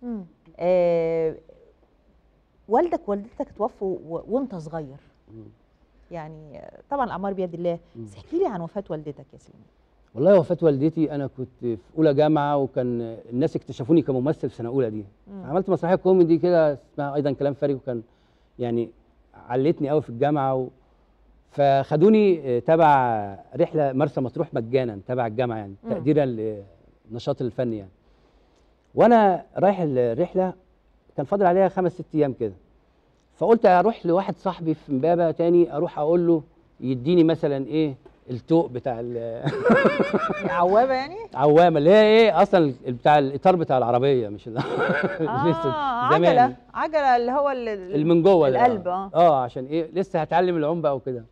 مم. آه والدك ووالدتك توفوا و- وانت صغير مم. يعني آه، طبعا الاعمار بيد الله مم. بس احكي لي عن وفاه والدتك يا سليمان والله وفاه والدتي انا كنت في اولى جامعه وكان الناس اكتشفوني كممثل في سنه اولى دي مم. عملت مسرحيه كوميدي كده اسمها ايضا كلام فارغ وكان يعني علتني قوي في الجامعه و... فخدوني آه، تبع رحله مرسى مطروح مجانا تبع الجامعه يعني مم. تقديرا للنشاط الفني يعني وانا رايح الرحله كان فاضل عليها خمس ست ايام كده فقلت اروح لواحد صاحبي في امبابه تاني اروح اقول له يديني مثلا ايه التوق بتاع ال- عوابه يعني عوامه اللي هي ايه اصلا ال- بتاع الاطار بتاع العربيه مش ال- اه لسه عجله عجله اللي هو ال- اللي من جوه ده القلب اه اه عشان ايه لسه هتعلم العوم بقى وكده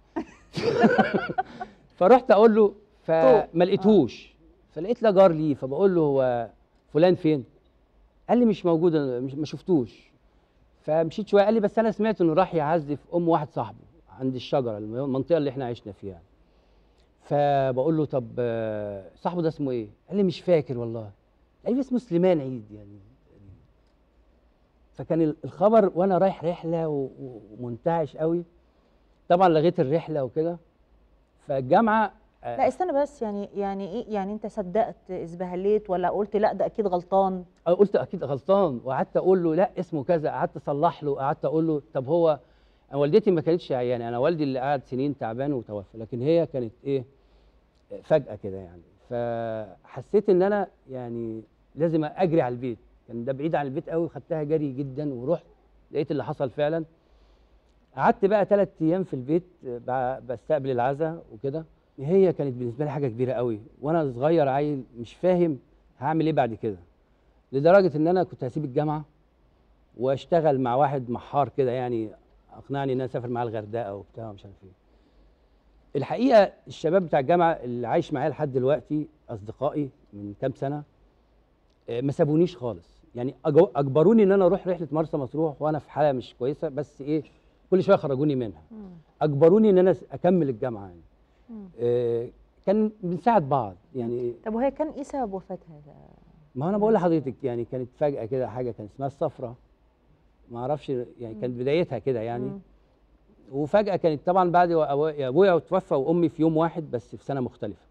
فرحت اقول له فما لقيتهوش فلقيت له جار لي فبقول له هو فلان فين قال لي مش موجود أنا مش ما شفتوش فمشيت شويه قال لي بس انا سمعت انه راح يعزف ام واحد صاحبه عند الشجره المنطقه اللي احنا عشنا فيها فبقول له طب آه، صاحبه ده اسمه ايه قال لي مش فاكر والله قال لي اسمه سليمان عيد يعني فكان ال- الخبر وانا رايح رحله و- و- ومنتعش قوي طبعا لغيت الرحله وكده فالجامعه آه، لا استنى بس يعني يعني ايه يعني انت صدقت اسبهليت ولا قلت لا ده اكيد غلطان أنا قلت اكيد غلطان وقعدت اقول له لا اسمه كذا قعدت اصلح له قعدت اقول له طب هو أنا والدتي ما كانتش عيانه انا والدي اللي قعد سنين تعبان وتوفى لكن هي كانت ايه فجاه كده يعني فحسيت ان انا يعني لازم اجري على البيت كان ده بعيد عن البيت قوي خدتها جري جدا ورحت لقيت اللي حصل فعلا قعدت بقى ثلاث ايام في البيت ب- بستقبل العزاء وكده هي كانت بالنسبه لي حاجه كبيره قوي وانا صغير عيل مش فاهم هعمل ايه بعد كده لدرجه ان انا كنت هسيب الجامعه واشتغل مع واحد محار كده يعني اقنعني ان انا اسافر معاه الغردقه وبتاع ومش عارف ايه الحقيقه الشباب بتاع الجامعه اللي عايش معايا لحد دلوقتي اصدقائي من كام سنه آه، ما سابونيش خالص يعني أجو- اجبروني ان انا اروح رحله مرسى مطروح وانا في حاله مش كويسه بس ايه كل شويه خرجوني منها اجبروني ان انا اكمل الجامعه يعني مم. آه، كان بنساعد بعض يعني طب وهي كان ايه سبب وفاتها ده ما انا بقول لحضرتك يعني كانت فجأة كده حاجة كان اسمها الصفرة ما اعرفش يعني كانت بدايتها كده يعني مم. وفجأة كانت طبعا بعد وأبو- ابويا توفى وامي في يوم واحد بس في سنة مختلفة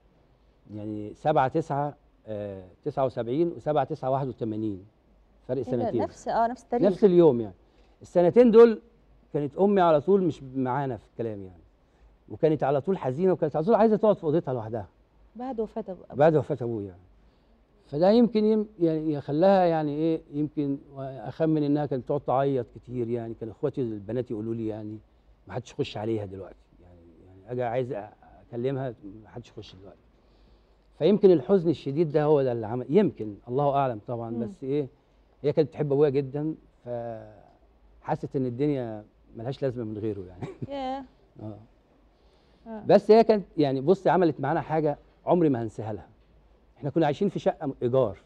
يعني 7 9 آه 79 و7 9 81 فرق إيه ده؟ سنتين نفس اه نفس التاريخ نفس اليوم يعني السنتين دول كانت امي على طول مش معانا في الكلام يعني وكانت على طول حزينه وكانت على طول عايزه تقعد في اوضتها لوحدها بعد وفاه أبو- بعد وفاه ابويا يعني. فده يمكن يم يعني خلاها يعني ايه يمكن اخمن انها كانت تقعد تعيط كتير يعني كان اخواتي البنات يقولوا لي يعني ما حدش يخش عليها دلوقتي يعني يعني اجي عايز اكلمها ما حدش يخش دلوقتي فيمكن الحزن الشديد ده هو ده اللي عمل يمكن الله اعلم طبعا مم. بس ايه هي كانت بتحب ابويا جدا فحست ان الدنيا ملهاش لازمه من غيره يعني ياه اه آه. بس هي كانت يعني بصي عملت معانا حاجه عمري ما هنساها لها احنا كنا عايشين في شقه ايجار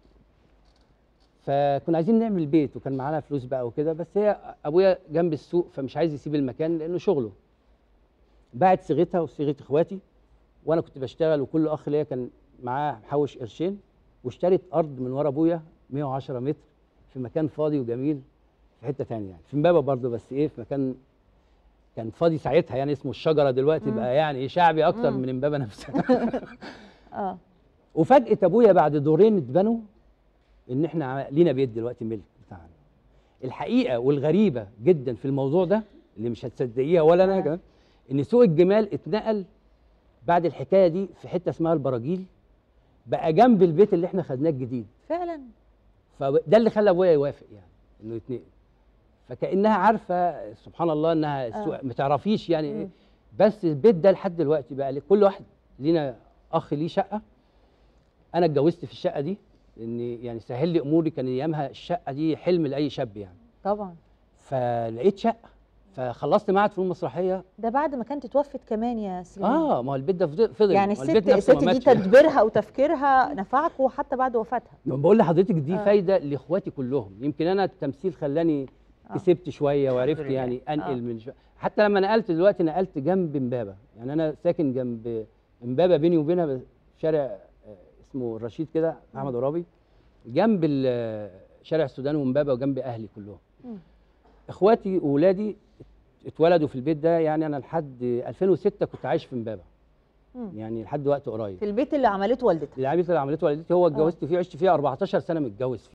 فكنا عايزين نعمل بيت وكان معانا فلوس بقى وكده بس هي ابويا جنب السوق فمش عايز يسيب المكان لانه شغله باعت صيغتها وصيغه اخواتي وانا كنت بشتغل وكل اخ ليا كان معاه محوش قرشين واشترت ارض من ورا ابويا 110 متر في مكان فاضي وجميل في حته ثانيه يعني في امبابه برضه بس ايه في مكان كان فاضي ساعتها يعني اسمه الشجره دلوقتي مم. بقى يعني شعبي اكتر مم. من امبابه نفسها اه وفجاه ابويا بعد دورين اتبنوا ان احنا عم- لينا بيت دلوقتي ملك بتاعنا الحقيقه والغريبه جدا في الموضوع ده اللي مش هتصدقيها ولا انا آه. كمان ان سوق الجمال اتنقل بعد الحكايه دي في حته اسمها البراجيل بقى جنب البيت اللي احنا خدناه الجديد فعلا فده اللي خلى ابويا يوافق يعني انه يتنقل فكانها عارفه سبحان الله انها آه. السوق ما تعرفيش يعني مم. ايه بس البيت ده لحد دلوقتي بقى كل واحد لينا اخ ليه شقه انا اتجوزت في الشقه دي لان يعني سهل لي اموري كان ايامها الشقه دي حلم لاي شاب يعني طبعا فلقيت شقه فخلصت معهد فنون مسرحيه ده بعد ما كانت اتوفت كمان يا سليمان اه ما هو البيت ده فضل فضل يعني ما هو البيت الست نفسه ما الست دي ماتش. تدبيرها وتفكيرها نفعكوا حتى بعد وفاتها ما بقول لحضرتك دي آه. آه. فايده لاخواتي كلهم يمكن انا التمثيل خلاني آه. كسبت شويه وعرفت لله. يعني انقل آه. من شوية. حتى لما نقلت دلوقتي نقلت جنب امبابه يعني انا ساكن جنب امبابه بيني وبينها شارع آه، اسمه الرشيد كده احمد عرابي جنب ال- شارع السودان ومبابه وجنب اهلي كلهم مم. اخواتي واولادي اتولدوا في البيت ده يعني انا لحد 2006 كنت عايش في مبابه مم. يعني لحد وقت قريب في البيت اللي عملته والدتك العمليه اللي عملته والدتي هو اتجوزت فيه عشت فيه 14 سنه متجوز فيه